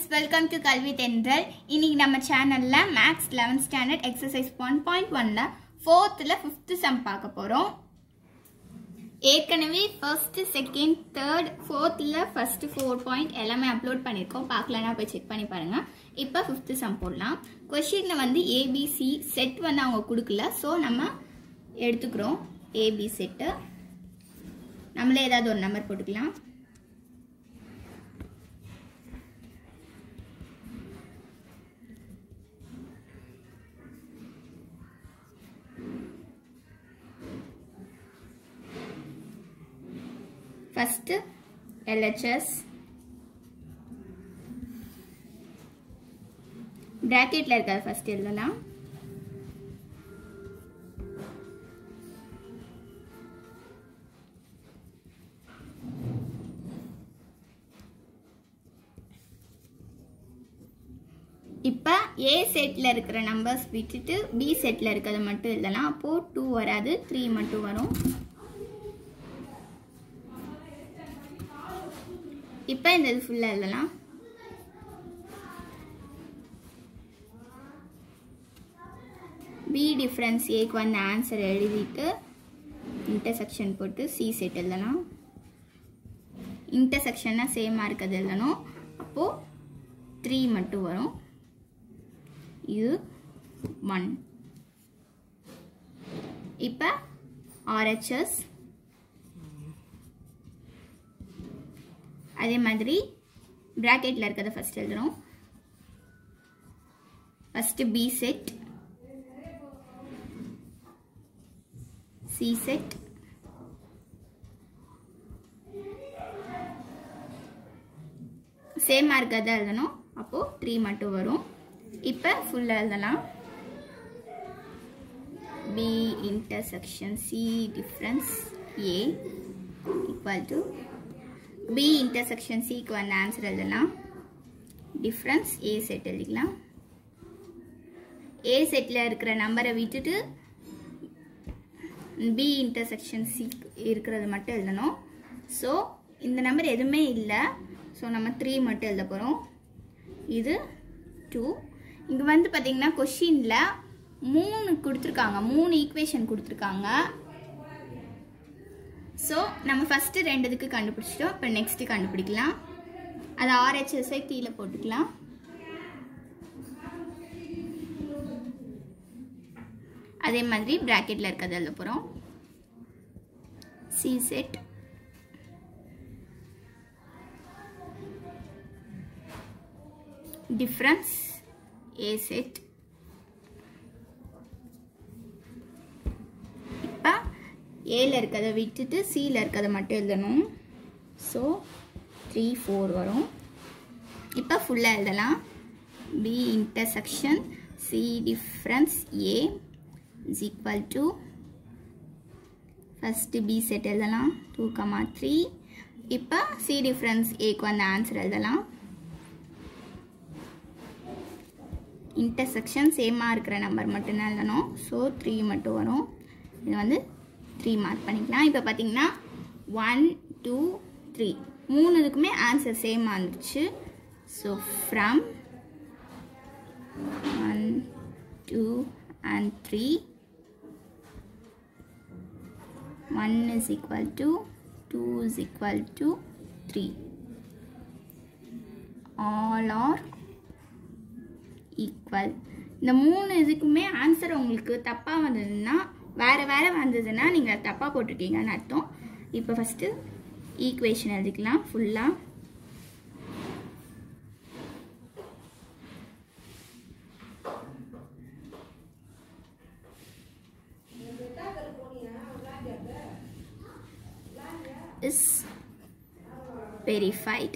welcome to கல்வி தென்றல் இன்னைக்கு நம்ம சேனலில் maths eleventh standard exercise one point ஒனில் ஃபோர்த்தில் ஃபிஃப்த்து சம் பார்க்க போகிறோம் ஏற்கனவே ஃபர்ஸ்ட் செகண்ட் தேர்ட் ஃபோர்த்தில் ஃபர்ஸ்ட் ஃபோர் பாயிண்ட் எல்லாமே அப்லோட் பண்ணியிருக்கோம் பார்க்கலன்னா போய் செக் பண்ணி பாருங்கள் இப்போ ஃபிஃப்த்து சம் போடலாம் கொஷினில் வந்து ஏபிசி செட் வந்து அவங்க கொடுக்கல ஸோ நம்ம எடுத்துக்கிறோம் ஏபி செட்டு நம்மளே ஏதாவது ஒரு நம்பர் போட்டுக்கலாம் ஃபஸ்ட்டு எல்ஹெச்எஸ் ப்ராக்கெட்டில் இருக்காது ஃபஸ்ட் எழுதலாம் இப்போ ஏ செட்டில் இருக்கிற நம்பர்ஸ் விட்டுட்டு பி செட்டில் இருக்கிறத மட்டும் எழுதலாம் அப்போது டூ வராது த்ரீ மட்டும் வரும் இப்போ இந்த இது ஃபுல்லாக எழுதலாம் பி டிஃப்ரென்ஸ் ஏக்கு வந்து ஆன்சர் எழுதிட்டு இன்டர்செக்ஷன் போட்டு சி செட் எழுதலாம் இன்டர்செக்ஷன்னா சேமாக இருக்கிறது எழுதணும் அப்போது த்ரீ மட்டும் வரும் இது ஒன் இப்போ ஆர்ஹெச்எஸ் அதே மாதிரி ப்ராக்கெட்டில் இருக்கிறத ஃபஸ்ட் எழுதுறோம் first B set C set சேமாக இருக்கிறத எழுதணும் அப்போது த்ரீ மட்டும் வரும் இப்போ ஃபுல்லாக எழுதலாம் B intersection C difference A equal to B intersection சிக்கு வந்து ஆன்சர் எழுதலாம் டிஃப்ரென்ஸ் ஏ செட் எழுதிக்கலாம் ஏ செட்டில் இருக்கிற நம்பரை விட்டுட்டு பி இன்டர்செக்ஷன் சி இருக்கிறது மட்டும் எழுதணும் ஸோ இந்த நம்பர் எதுவுமே இல்லை ஸோ நம்ம த்ரீ மட்டும் எழுத போகிறோம் இது டூ இங்கே வந்து பார்த்திங்கன்னா கொஷினில் மூணு கொடுத்துருக்காங்க மூணு ஈக்குவேஷன் கொடுத்துருக்காங்க ஸோ நம்ம ஃபஸ்ட்டு ரெண்டு இதுக்கு கண்டுபிடிச்சிட்டோம் இப்போ நெக்ஸ்ட்டு கண்டுபிடிக்கலாம் அது ஆர்ஹெச்எஸ்ஐ கீழே போட்டுக்கலாம் அதே மாதிரி ப்ராக்கெட்டில் இருக்கிறது எழுத போகிறோம் C set difference A set இப்போ ஏல இருக்கிறத விட்டுட்டு சியில் இருக்கிறத மட்டும் எழுதணும் ஸோ த்ரீ ஃபோர் வரும் இப்போ ஃபுல்லாக எழுதலாம் B intersection C difference A is equal to first B set எழுதலாம் டூ கமா த்ரீ இப்போ சி டிஃப்ரென்ஸ் ஏக்கு வந்து ஆன்சர் எழுதலாம் இன்டர்செக்ஷன் சேமாக இருக்கிற நம்பர் மட்டும்தான் எழுதணும் ஸோ த்ரீ மட்டும் வரும் இது வந்து த்ரீ மார்க் பண்ணிக்கலாம் இப்போ பார்த்தீங்கன்னா ஒன் டூ த்ரீ மூணு இதுக்குமே ஆன்சர் சேமாக இருந்துச்சு so from one two and three one is equal to two is equal to three all are equal இந்த மூணு இதுக்குமே ஆன்சர் உங்களுக்கு தப்பாக வந்ததுன்னா வேறு வேறு வந்ததுன்னா நீங்கள் தப்பாக போட்டிருக்கீங்கன்னு அர்த்தம் இப்போ ஃபஸ்ட்டு ஈக்குவேஷன் எழுதிக்கலாம் ஃபுல்லாக இஸ் வெரிஃபைட்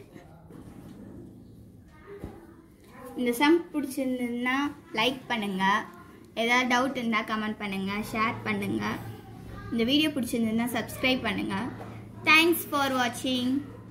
இந்த சம் பிடிச்சிருந்ததுன்னா லைக் பண்ணுங்கள் ஏதாவது டவுட் இருந்தால் கமெண்ட் பண்ணுங்கள் ஷேர் பண்ணுங்கள் இந்த வீடியோ பிடிச்சிருந்ததுன்னா சப்ஸ்கிரைப் பண்ணுங்கள் தேங்க்ஸ் ஃபார் வாட்சிங்